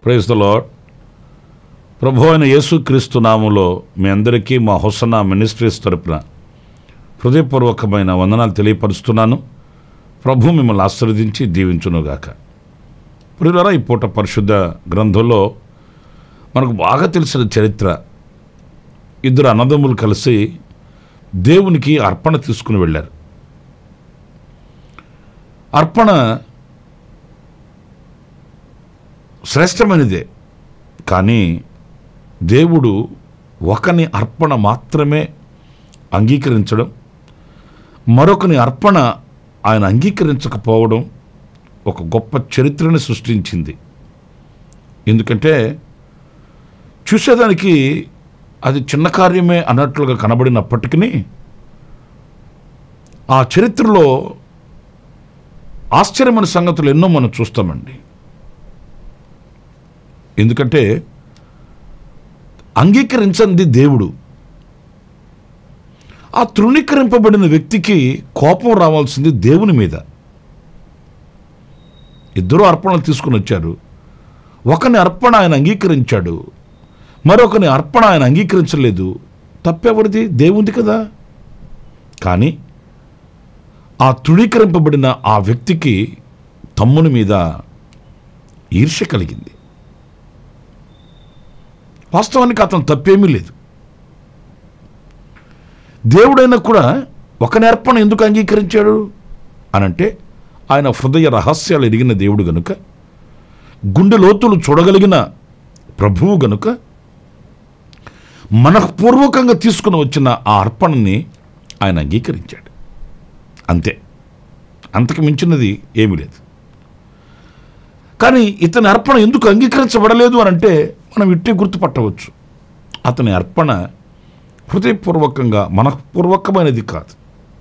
praise the lord ప్రభు అయిన యేసుక్రీస్తు నామంలో మీ అందరికీ మా హొసన మినిస్ట్రీస్ తరపున హృదయపూర్వకమైన వందనాలు తెలియపరుస్తున్నాను ప్రభు మిమ్మల్ని ఆశీర్వదించి దీవించునుగాక ప్రియులరా ఈ పూట పరిశుద్ధ గ్రంథంలో మనకు బాగా తెలిసిన చరిత్ర ఇద్దరు అన్నదమ్ములు కలిసి దేవునికి అర్పణ తీసుకుని వెళ్ళారు అర్పణ శ్రేష్టమైనదే కానీ దేవుడు ఒకని అర్పణ మాత్రమే అంగీకరించడం మరొకని అర్పణ ఆయన అంగీకరించకపోవడం ఒక గొప్ప చరిత్రని సృష్టించింది ఎందుకంటే చూసేదానికి అది చిన్న కార్యమే అన్నట్లుగా కనబడినప్పటికీ ఆ చరిత్రలో ఆశ్చర్యమైన సంగతులు ఎన్నో మనం చూస్తామండి ఎందుకంటే అంగీకరించంది దేవుడు ఆ తృణీకరింపబడిన వ్యక్తికి కోపం రావాల్సింది దేవుని మీద ఇద్దరు అర్పణలు తీసుకుని వచ్చారు ఒకని అర్పణ ఆయన అంగీకరించాడు మరొకని అర్పణ ఆయన అంగీకరించలేదు తప్పెవరిది దేవుంది కదా కానీ ఆ తృణీకరింపబడిన ఆ వ్యక్తికి తమ్ముని మీద ఈర్ష్య కలిగింది వాస్తవానికి అతను తప్పేమీ లేదు దేవుడైనా కూడా ఒక నేర్పణ ఎందుకు అంగీకరించాడు అనంటే ఆయన హృదయ రహస్యాలు ఎరిగిన దేవుడు గనుక గుండె లోతులు చూడగలిగిన ప్రభువు గనుక మనఃపూర్వకంగా తీసుకుని వచ్చిన ఆ అర్పణని ఆయన అంగీకరించాడు అంతే అంతకు మించినది ఏమీ లేదు కానీ ఇతని అర్పణ ఎందుకు అంగీకరించబడలేదు అని అంటే మనం ఇట్టే గుర్తుపట్టవచ్చు అతని అర్పణ హృదయపూర్వకంగా మనఃపూర్వకమైనది కాదు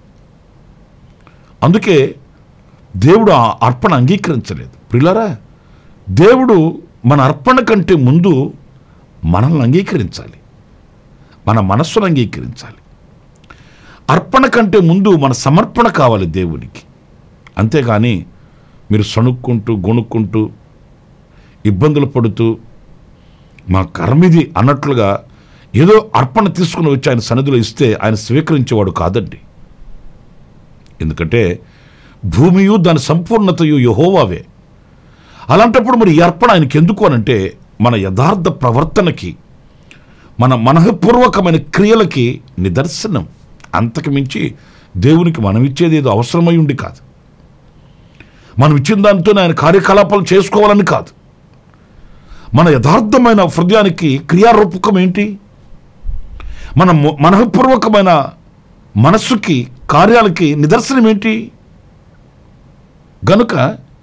అందుకే దేవుడు ఆ అర్పణ అంగీకరించలేదు ప్రిలరా దేవుడు మన అర్పణ కంటే ముందు మనల్ని అంగీకరించాలి మన మనస్సును అంగీకరించాలి అర్పణ కంటే ముందు మన సమర్పణ కావాలి దేవునికి అంతేగాని మీరు సణుక్కుంటూ గొణుక్కుంటూ ఇబ్బందులు పడుతూ మా కర్మిది అన్నట్లుగా ఏదో అర్పణ తీసుకుని వచ్చి ఆయన సన్నిధిలో ఇస్తే ఆయన స్వీకరించేవాడు కాదండి ఎందుకంటే భూమియు దాని సంపూర్ణతయు యహోవావే అలాంటప్పుడు మరి ఈ అర్పణ ఆయనకి ఎందుకు అనంటే మన యథార్థ ప్రవర్తనకి మన మనఃపూర్వకమైన క్రియలకి నిదర్శనం అంతకు మించి దేవునికి మనం ఇచ్చేది ఏదో అవసరమై ఉండి కాదు మనం ఇచ్చిన దానితో ఆయన కార్యకలాపాలు చేసుకోవాలని కాదు మన యథార్థమైన హృదయానికి క్రియారూపకం ఏంటి మన ము- మనఃపూర్వకమైన మనస్సుకి కార్యాలకి నిదర్శనం ఏంటి గనుక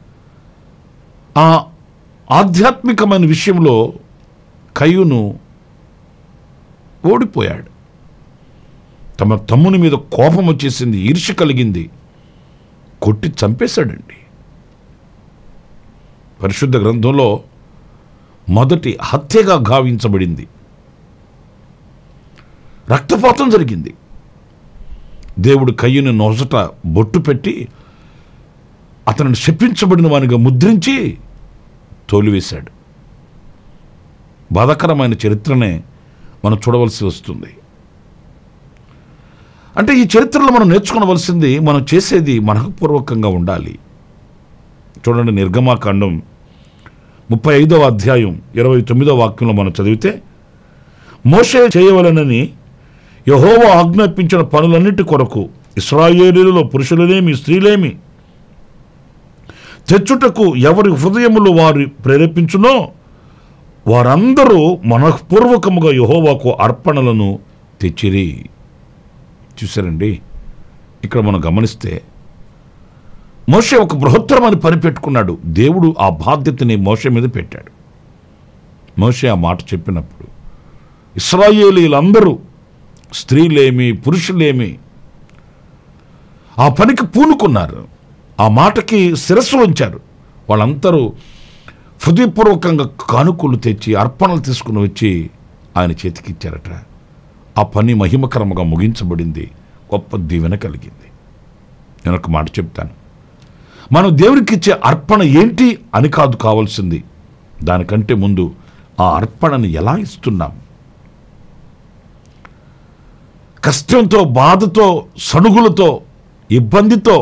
ఆ ఆధ్యాత్మికమైన విషయంలో కయ్యూను ఓడిపోయాడు తమ తమ్ముని మీద కోపం వచ్చేసింది ఈర్ష్య కలిగింది కొట్టి చంపేశాడండి పరిశుద్ధ గ్రంథంలో మొదటి హత్యగా గావించబడింది రక్తపాతం జరిగింది దేవుడు కయ్యను నొసట బొట్టు పెట్టి అతనిని శపించబడిన వానిగా ముద్రించి తోలివేశాడు బాధాకరమైన చరిత్రనే మనం చూడవలసి వస్తుంది అంటే ఈ చరిత్రలో మనం నేర్చుకోవలసింది మనం చేసేది మనఃపూర్వకంగా ఉండాలి చూడండి నిర్గమాకాండం ముప్పై ఐదవ అధ్యాయం ఇరవై తొమ్మిదవ వాక్యంలో మనం చదివితే మోషే చేయవలనని యహోవా ఆజ్ఞాపించిన పనులన్నిటి కొరకు ఇస్రాయేలీలలో పురుషులనేమి స్త్రీలేమి తెచ్చుటకు ఎవరి హృదయములు వారు ప్రేరేపించునో వారందరూ మనఃపూర్వకముగా యహోవాకు అర్పణలను తెచ్చిరి చూసారండి ఇక్కడ మనం గమనిస్తే మోషే ఒక బృహత్తరమైన పని పెట్టుకున్నాడు దేవుడు ఆ బాధ్యతని మోషే మీద పెట్టాడు మోషే ఆ మాట చెప్పినప్పుడు ఇస్రాయేలీలందరూ స్త్రీలేమి పురుషులేమి ఆ పనికి పూనుకున్నారు ఆ మాటకి శిరస్సు ఉంచారు వాళ్ళందరూ హృదయపూర్వకంగా కానుకలు తెచ్చి అర్పణలు తీసుకుని వచ్చి ఆయన చేతికి ఇచ్చారట ఆ పని మహిమకరముగా ముగించబడింది గొప్ప దీవెన కలిగింది నేను ఒక మాట చెప్తాను మనం దేవునికి ఇచ్చే అర్పణ ఏంటి అని కాదు కావాల్సింది దానికంటే ముందు ఆ అర్పణని ఎలా ఇస్తున్నాం కష్టంతో బాధతో సణుగులతో ఇబ్బందితో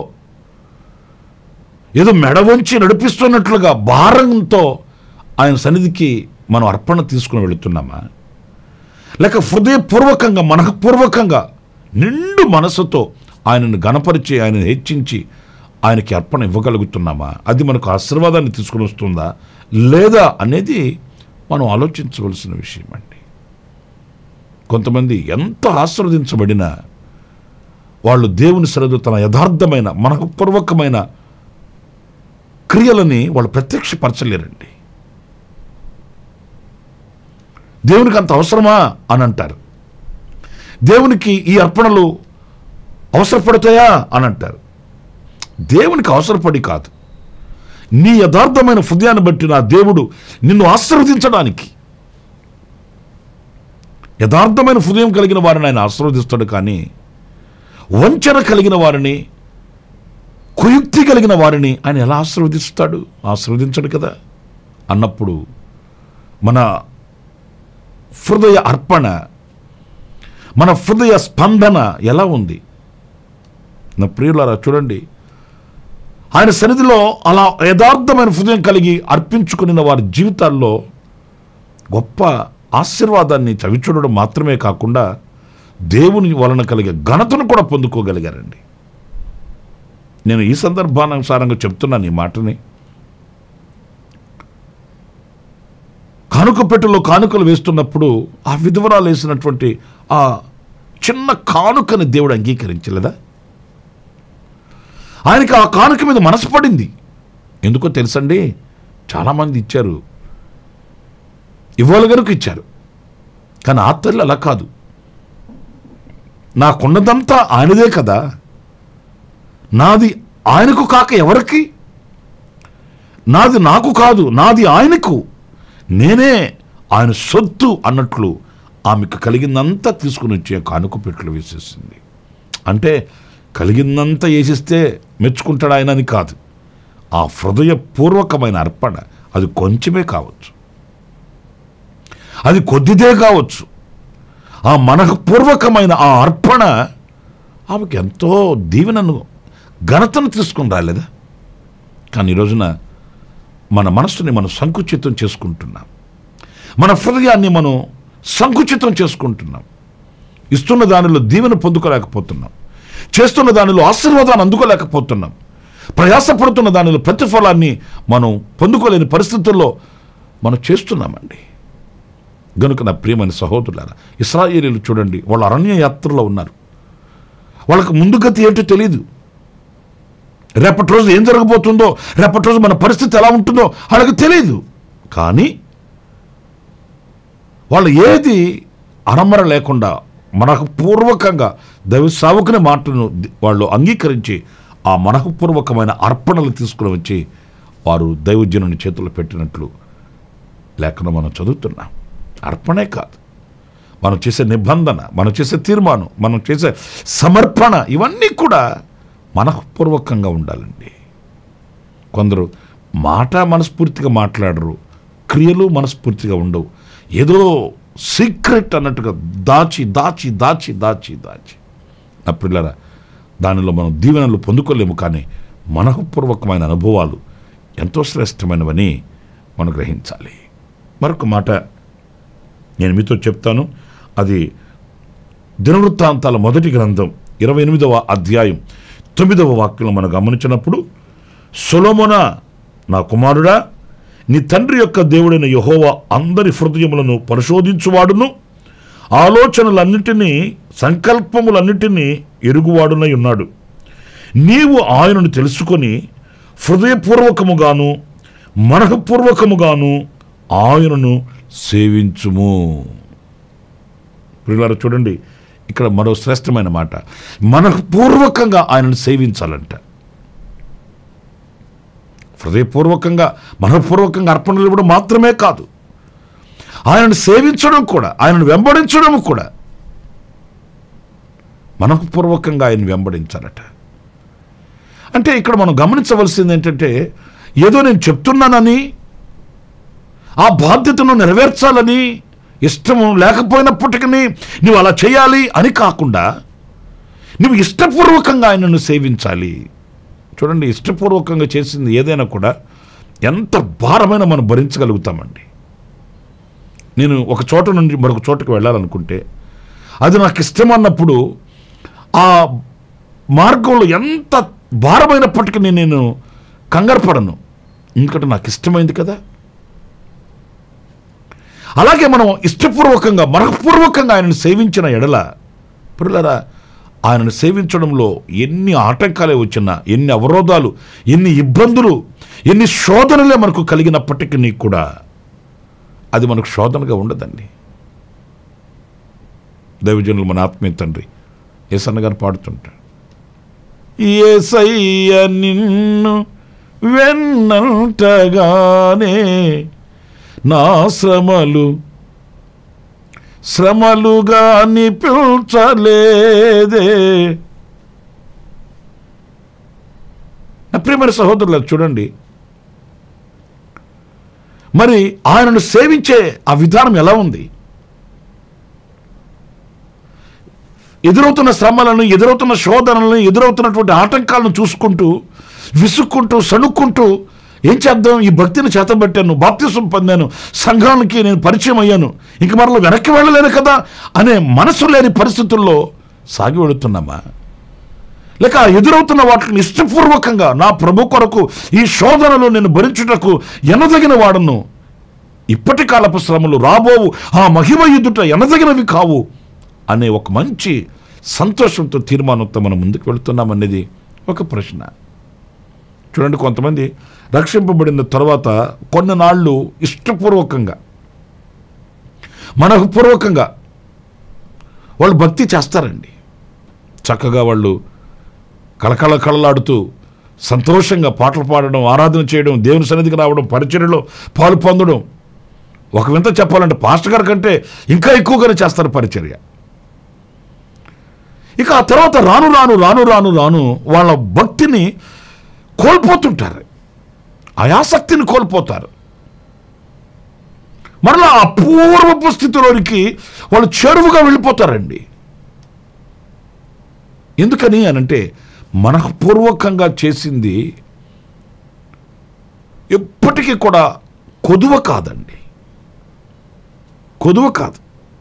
ఏదో మెడ వంచి నడిపిస్తున్నట్లుగా భారంతో ఆయన సన్నిధికి మనం అర్పణ తీసుకుని వెళుతున్నామా లేక హృదయపూర్వకంగా మనఃపూర్వకంగా నిండు మనసుతో ఆయనను గణపరిచి ఆయనను హెచ్చించి ఆయనకి అర్పణ ఇవ్వగలుగుతున్నామా అది మనకు ఆశీర్వాదాన్ని తీసుకుని వస్తుందా లేదా అనేది మనం ఆలోచించవలసిన విషయం అండి కొంతమంది ఎంత ఆశీర్వదించబడినా వాళ్ళు దేవుని సరదు తన యథార్థమైన మనఃపూర్వకమైన క్రియలని వాళ్ళు ప్రత్యక్షపరచలేరండి దేవునికి అంత అవసరమా అని అంటారు దేవునికి ఈ అర్పణలు అవసరపడతాయా అని అంటారు దేవునికి అవసరపడి కాదు నీ యథార్థమైన హృదయాన్ని బట్టి నా దేవుడు నిన్ను ఆశీర్వదించడానికి యథార్థమైన హృదయం కలిగిన వారిని ఆయన ఆశీర్వదిస్తాడు కానీ వంచన కలిగిన వారిని కుయుక్తి కలిగిన వారిని ఆయన ఎలా ఆశీర్వదిస్తాడు ఆశీర్వదించడు కదా అన్నప్పుడు మన హృదయ అర్పణ మన హృదయ స్పందన ఎలా ఉంది నా ప్రియులారా చూడండి ఆయన సన్నిధిలో అలా యథార్థమైన హృదయం కలిగి అర్పించుకున్న వారి జీవితాల్లో గొప్ప ఆశీర్వాదాన్ని చవిచూడడం మాత్రమే కాకుండా దేవుని వలన కలిగే ఘనతను కూడా పొందుకోగలిగారండి నేను ఈ సందర్భానుసారంగా చెప్తున్నాను ఈ మాటని కానుక పెట్టెలో కానుకలు వేస్తున్నప్పుడు ఆ విధవరాలు వేసినటువంటి ఆ చిన్న కానుకని దేవుడు అంగీకరించలేదా ఆయనకి ఆ కానుక మీద మనసు పడింది ఎందుకో తెలుసండి చాలామంది ఇచ్చారు ఇవ్వాలి కనుక ఇచ్చారు కానీ ఆ తల్లి అలా కాదు నాకున్నదంతా ఆయనదే కదా నాది ఆయనకు కాక ఎవరికి నాది నాకు కాదు నాది ఆయనకు నేనే ఆయన సొత్తు అన్నట్లు ఆమెకు కలిగిందంతా తీసుకుని వచ్చి కానుక పెట్లు వేసేసింది అంటే కలిగిందంతా వేసిస్తే మెచ్చుకుంటాడు ఆయన అని కాదు ఆ హృదయపూర్వకమైన అర్పణ అది కొంచెమే కావచ్చు అది కొద్దిదే కావచ్చు ఆ మనఃపూర్వకమైన ఆ అర్పణ ఆమెకు ఎంతో దీవెనను ఘనతను తీసుకుని రాలేదా కానీ ఈ రోజున మన మనస్సుని మనం సంకుచితం చేసుకుంటున్నాం మన హృదయాన్ని మనం సంకుచితం చేసుకుంటున్నాం ఇస్తున్న దానిలో దీవెన పొందుకోలేకపోతున్నాం చేస్తున్న దానిలో ఆశీర్వాదాన్ని అందుకోలేకపోతున్నాం ప్రయాసపడుతున్న దానిలో ప్రతిఫలాన్ని మనం పొందుకోలేని పరిస్థితుల్లో మనం చేస్తున్నామండి గనుక నా ప్రియమైన సహోదరులారా ఇస్రాయేలీలు చూడండి వాళ్ళు అరణ్య యాత్రలో ఉన్నారు వాళ్ళకి ముందు గతి ఏంటో తెలియదు రేపటి రోజు ఏం జరగబోతుందో రేపటి రోజు మన పరిస్థితి ఎలా ఉంటుందో వాళ్ళకి తెలియదు కానీ వాళ్ళు ఏది అరమర లేకుండా మనఃపూర్వకంగా దైవ సావుకునే మాటను ది- వాళ్ళు అంగీకరించి ఆ మనఃపూర్వకమైన అర్పణలు తీసుకుని వచ్చి వారు దైవజనుని చేతుల్లో పెట్టినట్లు లేఖను మనం చదువుతున్నాం అర్పణే కాదు మనం చేసే నిబంధన మనం చేసే తీర్మానం మనం చేసే సమర్పణ ఇవన్నీ కూడా మనఃపూర్వకంగా ఉండాలండి కొందరు మాట మనస్ఫూర్తిగా మాట్లాడరు క్రియలు మనస్ఫూర్తిగా ఉండవు ఏదో సీక్రెట్ అన్నట్టుగా దాచి దాచి దాచి దాచి దాచి నా పిల్లరా దానిలో మనం దీవెనలు పొందుకోలేము కానీ మనఃపూర్వకమైన అనుభవాలు ఎంతో శ్రేష్టమైనవని మనం గ్రహించాలి మరొక మాట నేను మీతో చెప్తాను అది దినవృత్తాంతాల మొదటి గ్రంథం ఇరవై ఎనిమిదవ అధ్యాయం తొమ్మిదవ వాక్యం మనం గమనించినప్పుడు సొలోమోన నా కుమారుడా నీ తండ్రి యొక్క దేవుడైన యహోవా అందరి హృదయములను పరిశోధించువాడును ఆలోచనలన్నిటినీ సంకల్పములన్నిటినీ ఎరుగువాడునై ఉన్నాడు నీవు ఆయనను తెలుసుకొని హృదయపూర్వకముగాను మనఃపూర్వకముగాను ఆయనను సేవించుము ప్రియులారా చూడండి ఇక్కడ మరో శ్రేష్టమైన మాట మనఃపూర్వకంగా ఆయనను సేవించాలంట హృదయపూర్వకంగా మనఃపూర్వకంగా అర్పణలు ఇవ్వడం మాత్రమే కాదు ఆయనను సేవించడం కూడా ఆయనను వెంబడించడం కూడా మనఃపూర్వకంగా ఆయన వెంబడించాలట అంటే ఇక్కడ మనం గమనించవలసింది ఏంటంటే ఏదో నేను చెప్తున్నానని ఆ బాధ్యతను నెరవేర్చాలని ఇష్టము లేకపోయినప్పటికీ నువ్వు అలా చేయాలి అని కాకుండా నువ్వు ఇష్టపూర్వకంగా ఆయనను సేవించాలి చూడండి ఇష్టపూర్వకంగా చేసింది ఏదైనా కూడా ఎంత భారమైన మనం భరించగలుగుతామండి నేను ఒక చోట నుండి మరొక చోటకి వెళ్ళాలనుకుంటే అది నాకు ఇష్టం అన్నప్పుడు ఆ మార్గంలో ఎంత భారమైనప్పటికీ నేను కంగారు పడను ఎందుకంటే నాకు ఇష్టమైంది కదా అలాగే మనం ఇష్టపూర్వకంగా మనఃపూర్వకంగా ఆయనను సేవించిన ఎడల పిల్లరా ఆయనను సేవించడంలో ఎన్ని ఆటంకాలే వచ్చినా ఎన్ని అవరోధాలు ఎన్ని ఇబ్బందులు ఎన్ని శోధనలే మనకు కలిగినప్పటికీ కూడా అది మనకు శోధనగా ఉండదండి దైవజనులు మన ఆత్మీయ తండ్రి ఏసన్న గారు పాడుతుంటాడు ఏసయ్య నిన్ను వెన్నంటగానే నా శ్రమలు శ్రమలుగా నిపించలేదే నా ప్రియమైన సహోదరులు చూడండి మరి ఆయనను సేవించే ఆ విధానం ఎలా ఉంది ఎదురవుతున్న శ్రమలను ఎదురవుతున్న శోధనలను ఎదురవుతున్నటువంటి ఆటంకాలను చూసుకుంటూ విసుక్కుంటూ సణుక్కుంటూ ఏం చేద్దాం ఈ భక్తిని చేతబట్టాను బాప్తిసం పొందాను సంఘానికి నేను పరిచయం అయ్యాను ఇంక మరలో వెనక్కి వెళ్ళలేను కదా అనే మనసు లేని పరిస్థితుల్లో సాగి వెళుతున్నామా లేక ఆ ఎదురవుతున్న వాటిని ఇష్టపూర్వకంగా నా ప్రభు కొరకు ఈ శోధనలు నేను భరించుటకు ఎనదగిన వాడను ఇప్పటి కాలపు శ్రమలు రాబోవు ఆ మహిమ ఎదుట ఎనదగినవి కావు అనే ఒక మంచి సంతోషంతో తీర్మానంతో మనం ముందుకు వెళుతున్నామనేది ఒక ప్రశ్న చూడండి కొంతమంది రక్షింపబడిన తర్వాత కొన్ని నాళ్ళు ఇష్టపూర్వకంగా మనఃపూర్వకంగా వాళ్ళు భక్తి చేస్తారండి చక్కగా వాళ్ళు కళకళ కళలాడుతూ సంతోషంగా పాటలు పాడడం ఆరాధన చేయడం దేవుని సన్నిధికి రావడం పరిచర్యలో పాలు పొందడం ఒక వింత చెప్పాలంటే పాస్టర్ గారి కంటే ఇంకా ఎక్కువగానే చేస్తారు పరిచర్య ఇక ఆ తర్వాత రాను రాను రాను రాను రాను వాళ్ళ భక్తిని కోల్పోతుంటారు ఆ ఆసక్తిని కోల్పోతారు మరలా అపూర్వపు స్థితిలోనికి వాళ్ళు చేరువుగా వెళ్ళిపోతారండి ఎందుకని అనంటే మనఃపూర్వకంగా చేసింది ఎప్పటికీ కూడా కొదువ కాదండి కొదువ కాదు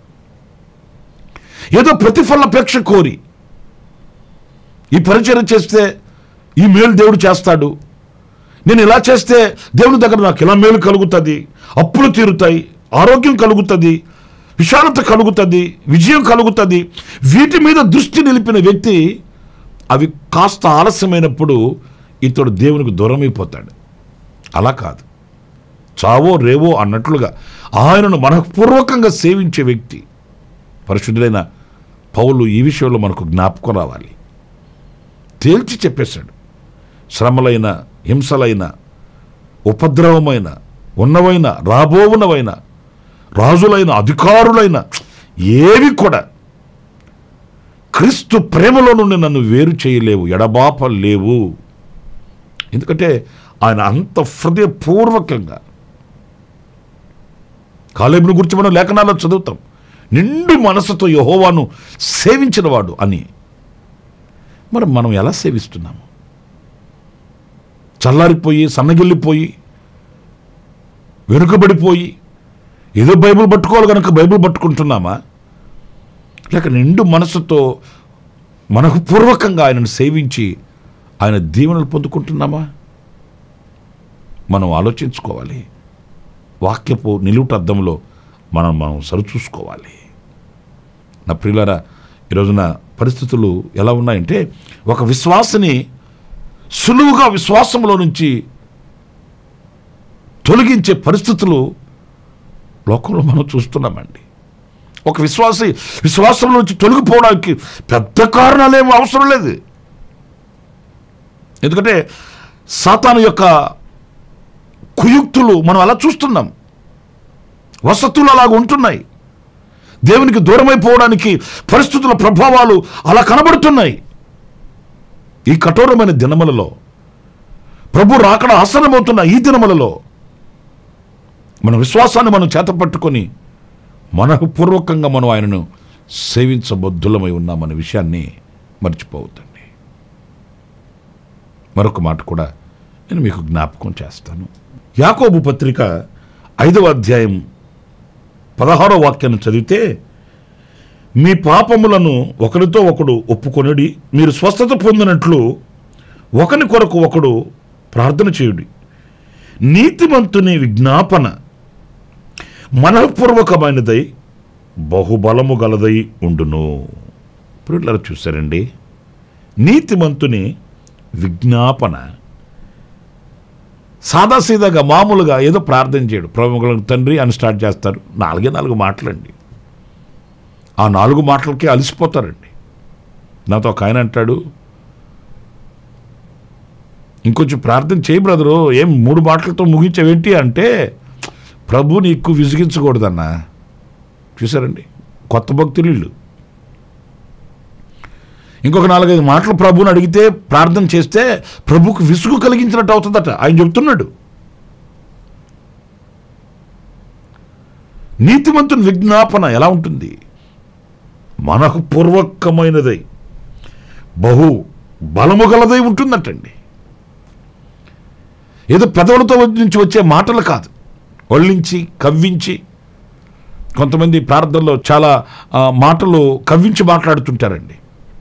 ఏదో ప్రతిఫలాపేక్ష కోరి ఈ పరిచయం చేస్తే ఈ మేలు దేవుడు చేస్తాడు నేను ఇలా చేస్తే దేవుని దగ్గర నాకు ఇలా మేలు కలుగుతుంది అప్పులు తీరుతాయి ఆరోగ్యం కలుగుతుంది విశాలత కలుగుతుంది విజయం కలుగుతుంది వీటి మీద దృష్టి నిలిపిన వ్యక్తి అవి కాస్త ఆలస్యమైనప్పుడు ఇతడు దేవునికి దూరమైపోతాడు అలా కాదు చావో రేవో అన్నట్లుగా ఆయనను మనఃపూర్వకంగా సేవించే వ్యక్తి పరిశుద్ధులైన పౌలు ఈ విషయంలో మనకు జ్ఞాపకం రావాలి తేల్చి చెప్పేశాడు శ్రమలైన హింసలైన ఉపద్రవమైన ఉన్నవైన రాబోవునవైన రాజులైన అధికారులైన ఏవి కూడా క్రీస్తు ప్రేమలో నుండి నన్ను వేరు చేయలేవు ఎడబాపలేవు ఎందుకంటే ఆయన అంత హృదయపూర్వకంగా కాలేబుని గురించి మనం లేఖనాల్లో చదువుతాం నిండు మనసుతో యహోవాను సేవించినవాడు అని మరి మనం ఎలా సేవిస్తున్నాము చల్లారిపోయి సన్నగిల్లిపోయి వెనుకబడిపోయి ఏదో బైబిల్ పట్టుకోవాలి కనుక బైబిల్ పట్టుకుంటున్నామా లేక నిండు మనసుతో మనకు పూర్వకంగా ఆయనను సేవించి ఆయన దీవెనలు పొందుకుంటున్నామా మనం ఆలోచించుకోవాలి వాక్యపు నిలువుట అద్దంలో మనం మనం సరిచూసుకోవాలి నా ప్రియులారా ఈ రోజున పరిస్థితులు ఎలా ఉన్నాయంటే ఒక విశ్వాసని సులువుగా విశ్వాసంలో నుంచి తొలగించే పరిస్థితులు లోకంలో మనం చూస్తున్నామండి ఒక విశ్వాసి విశ్వాసం నుంచి తొలగిపోవడానికి పెద్ద కారణాలేమో అవసరం లేదు ఎందుకంటే సాతాను యొక్క కుయుక్తులు మనం అలా చూస్తున్నాం వసతులు అలాగ ఉంటున్నాయి దేవునికి దూరమైపోవడానికి పరిస్థితుల ప్రభావాలు అలా కనబడుతున్నాయి ఈ కఠోరమైన దినములలో ప్రభు రాకడ ఆసనమవుతున్న ఈ దినములలో మన విశ్వాసాన్ని మనం చేతపట్టుకొని మనఃపూర్వకంగా మనం ఆయనను సేవించబద్ధులమై ఉన్నామనే విషయాన్ని మర్చిపోవద్దండి మరొక మాట కూడా నేను మీకు జ్ఞాపకం చేస్తాను యాకోబు పత్రిక ఐదవ అధ్యాయం పదహారో వాక్యాన్ని చదివితే మీ పాపములను ఒకరితో ఒకడు ఒప్పుకొనడి మీరు స్వస్థత పొందినట్లు ఒకని కొరకు ఒకడు ప్రార్థన చేయుడి నీతిమంతుని విజ్ఞాపన మనఃపూర్వకమైనదై బహుబలము గలదై ఉండును ఇప్పుడు ఇట్లా చూశారండి నీతిమంతుని విజ్ఞాపన సాదాసీదాగా మామూలుగా ఏదో ప్రార్థన చేయడు ప్రముఖులకు తండ్రి అని స్టార్ట్ చేస్తారు నాలుగే నాలుగు మాటలండి ఆ నాలుగు మాటలకే అలసిపోతారండి నాతో ఒక ఆయన అంటాడు ఇంకొంచెం ప్రార్థన చేయి బ్రదరు ఏం మూడు మాటలతో ముగించావేంటి అంటే ప్రభు నీకు విసిగించకూడదన్నా చూసారండి కొత్త భక్తులు వీళ్ళు ఇంకొక నాలుగైదు మాటలు ప్రభుని అడిగితే ప్రార్థన చేస్తే ప్రభుకు విసుగు కలిగించినట్టు అవుతుందట ఆయన చెప్తున్నాడు నీతిమంతుని విజ్ఞాపన ఎలా ఉంటుంది మనకు పూర్వకమైనదై బహు బలము గలదై ఉంటుందటండి ఏదో పెదవులతో నుంచి వచ్చే మాటలు కాదు ఒళ్ళించి కవ్వించి కొంతమంది ప్రార్థనలో చాలా ఆ, మాటలు కవ్వించి మాట్లాడుతుంటారండి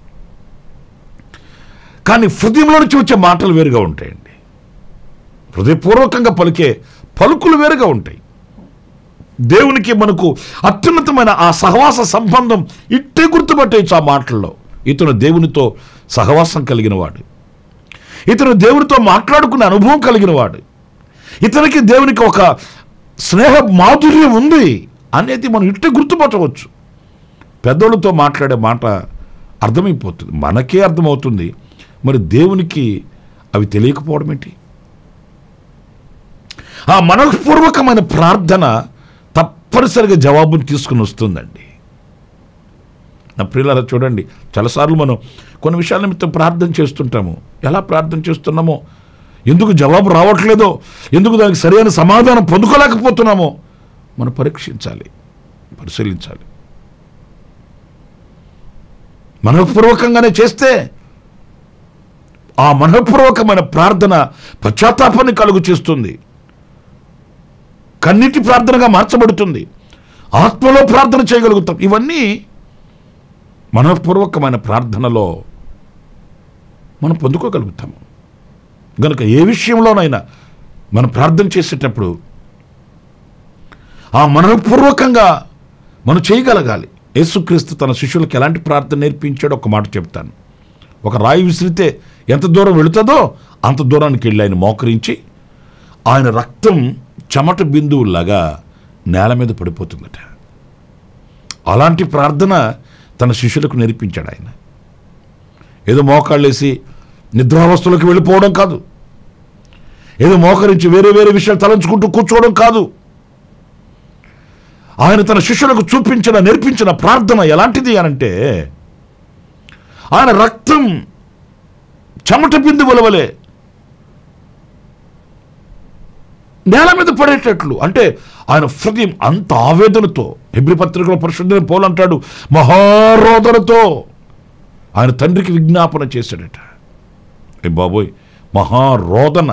కానీ హృదయంలో నుంచి వచ్చే మాటలు వేరుగా ఉంటాయండి హృదయపూర్వకంగా పలికే పలుకులు వేరుగా ఉంటాయి దేవునికి మనకు అత్యున్నతమైన ఆ సహవాస సంబంధం ఇట్టే గుర్తుపట్టేయచ్చు ఆ మాటల్లో ఇతను దేవునితో సహవాసం కలిగిన వాడు ఇతను దేవునితో మాట్లాడుకునే అనుభవం కలిగిన వాడు ఇతనికి దేవునికి ఒక స్నేహ మాధుర్యం ఉంది అనేది మనం ఇట్టే గుర్తుపట్టవచ్చు పెద్దోళ్ళతో మాట్లాడే మాట అర్థమైపోతుంది మనకే అర్థమవుతుంది మరి దేవునికి అవి తెలియకపోవడం ఏంటి ఆ మనఃపూర్వకమైన ప్రార్థన తప్పనిసరిగా జవాబును తీసుకుని వస్తుందండి నా ప్రియులారా చూడండి చాలాసార్లు మనం కొన్ని విషయాల నిమిత్తం ప్రార్థన చేస్తుంటాము ఎలా ప్రార్థన చేస్తున్నామో ఎందుకు జవాబు రావట్లేదో ఎందుకు దానికి సరైన సమాధానం పొందుకోలేకపోతున్నామో మనం పరీక్షించాలి పరిశీలించాలి మనఃపూర్వకంగానే చేస్తే ఆ మనఃపూర్వకమైన ప్రార్థన పశ్చాత్తాపాన్ని కలుగు చేస్తుంది కన్నీటి ప్రార్థనగా మార్చబడుతుంది ఆత్మలో ప్రార్థన చేయగలుగుతాం ఇవన్నీ మనఃపూర్వకమైన ప్రార్థనలో మనం పొందుకోగలుగుతాము గనుక ఏ విషయంలోనైనా మనం ప్రార్థన చేసేటప్పుడు ఆ మనఃపూర్వకంగా మనం చేయగలగాలి యేసుక్రీస్తు తన శిష్యులకు ఎలాంటి ప్రార్థన నేర్పించాడో ఒక మాట చెప్తాను ఒక రాయి విసిరితే ఎంత దూరం వెళుతుందో అంత దూరానికి వెళ్ళి ఆయన మోకరించి ఆయన రక్తం చెమట బిందువులాగా నేల మీద పడిపోతుందట అలాంటి ప్రార్థన తన శిష్యులకు నేర్పించాడు ఆయన ఏదో మోకాళ్ళేసి నిద్రావస్థలోకి వెళ్ళిపోవడం కాదు ఏదో మోకరించి వేరే వేరే విషయాలు తలంచుకుంటూ కూర్చోవడం కాదు ఆయన తన శిష్యులకు చూపించిన నేర్పించిన ప్రార్థన ఎలాంటిది అనంటే ఆయన రక్తం చెమట బిందువుల వలె నేల మీద పడేటట్లు అంటే ఆయన హృదయం అంత ఆవేదనతో హెబ్రి పత్రికలో పరిశుద్ధ పోలు అంటాడు మహారోదనతో ఆయన తండ్రికి విజ్ఞాపన చేశాడట ఏ బాబోయ్ మహారోదన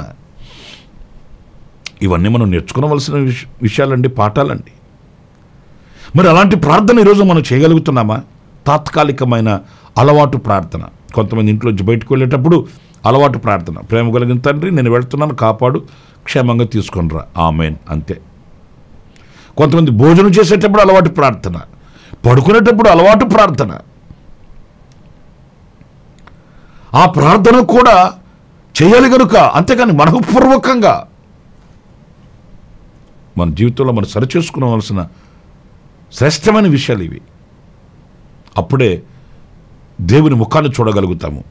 ఇవన్నీ మనం నేర్చుకోవలసిన విష విషయాలండి పాఠాలండి మరి అలాంటి ప్రార్థన ఈరోజు మనం చేయగలుగుతున్నామా తాత్కాలికమైన అలవాటు ప్రార్థన కొంతమంది ఇంట్లోంచి బయటకు వెళ్ళేటప్పుడు అలవాటు ప్రార్థన ప్రేమ కలిగిన తండ్రి నేను వెళ్తున్నాను కాపాడు క్షేమంగా తీసుకొనిరా ఆమెన్ అంతే కొంతమంది భోజనం చేసేటప్పుడు అలవాటు ప్రార్థన పడుకునేటప్పుడు అలవాటు ప్రార్థన ఆ ప్రార్థన కూడా చేయాలి కనుక అంతేకాని మనఃపూర్వకంగా మన జీవితంలో మనం సరిచేసుకోవలసిన శ్రేష్టమైన విషయాలు ఇవి అప్పుడే దేవుని ముఖాన్ని చూడగలుగుతాము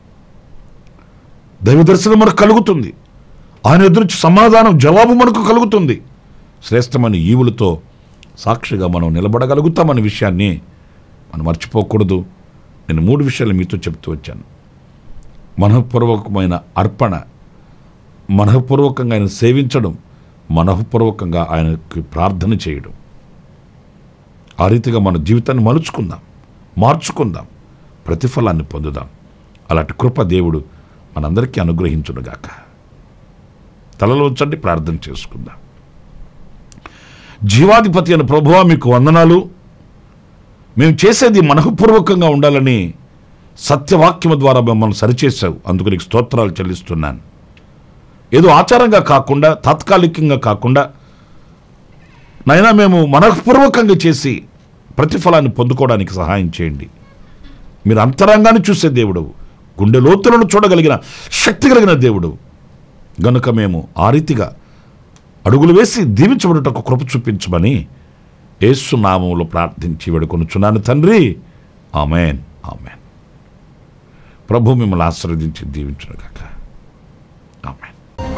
దైవ దర్శనం మనకు కలుగుతుంది ఆయన ఎదురించి సమాధానం జవాబు మనకు కలుగుతుంది శ్రేష్టమైన ఈవులతో సాక్షిగా మనం నిలబడగలుగుతామనే విషయాన్ని మనం మర్చిపోకూడదు నేను మూడు విషయాలు మీతో చెప్తూ వచ్చాను మనఃపూర్వకమైన అర్పణ మనఃపూర్వకంగా ఆయన సేవించడం మనఃపూర్వకంగా ఆయనకి ప్రార్థన చేయడం ఆ రీతిగా మన జీవితాన్ని మలుచుకుందాం మార్చుకుందాం ప్రతిఫలాన్ని పొందుదాం అలాంటి కృప దేవుడు మనందరికీ అనుగ్రహించునుగాక తలలో ఉంచండి ప్రార్థన చేసుకుందాం జీవాధిపతి అని ప్రభువా మీకు వందనాలు మేము చేసేది మనఃపూర్వకంగా ఉండాలని సత్యవాక్యము ద్వారా మిమ్మల్ని సరిచేశావు అందుకు నీకు స్తోత్రాలు చెల్లిస్తున్నాను ఏదో ఆచారంగా కాకుండా తాత్కాలికంగా కాకుండా నైనా మేము మనఃపూర్వకంగా చేసి ప్రతిఫలాన్ని పొందుకోవడానికి సహాయం చేయండి మీరు అంతరంగాన్ని చూసే దేవుడు గుండె లోతులను చూడగలిగిన శక్తి కలిగిన దేవుడు గనుక మేము ఆ రీతిగా అడుగులు వేసి దీవించబడుటకు కృప చూపించమని యేసు నామంలో ప్రార్థించి వేడుకొనుచున్నాను తండ్రి ఆమెన్ ఆమెన్ ప్రభు మిమ్మల్ని ఆశీర్వదించి దీవించునుగాక ఆమెన్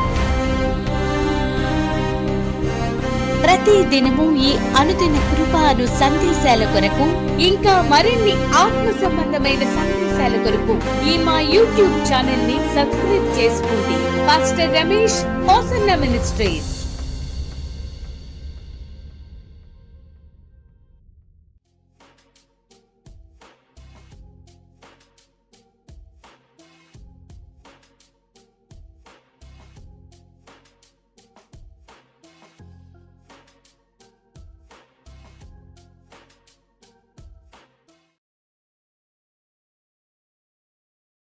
ప్రతి దినము ఈ అనుదిన కృపాను సందేశాల కొరకు ఇంకా మరిన్ని ఆత్మ సంబంధమైన సందేశాల కొరకు ఈ మా యూట్యూబ్ ఛానల్ ని సబ్స్క్రైబ్ చేసుకోండి పాస్టర్ రమేష్ హోసన్న మినిస్ట్రీస్